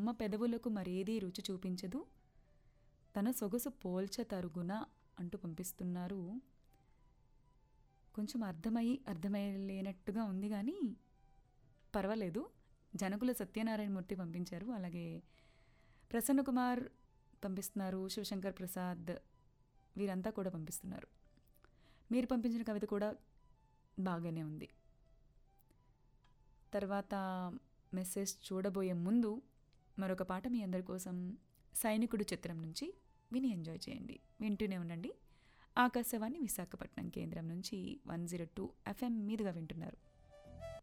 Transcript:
అమ్మ పెదవులకు మరేదీ రుచి చూపించదు తన సొగసు పోల్చ తరుగున అంటూ పంపిస్తున్నారు కొంచెం అర్థమయ్యి అర్థమయ్యలేనట్టుగా ఉంది కానీ పర్వాలేదు జనకుల సత్యనారాయణమూర్తి పంపించారు అలాగే ప్రసన్న కుమార్ పంపిస్తున్నారు శివశంకర్ ప్రసాద్ వీరంతా కూడా పంపిస్తున్నారు మీరు పంపించిన కవిత కూడా బాగానే ఉంది తర్వాత మెసేజ్ చూడబోయే ముందు మరొక పాట మీ అందరి కోసం సైనికుడు చిత్రం నుంచి విని ఎంజాయ్ చేయండి వింటూనే ఉండండి ఆకాశవాణి విశాఖపట్నం కేంద్రం నుంచి వన్ జీరో టూ ఎఫ్ఎం మీదుగా వింటున్నారు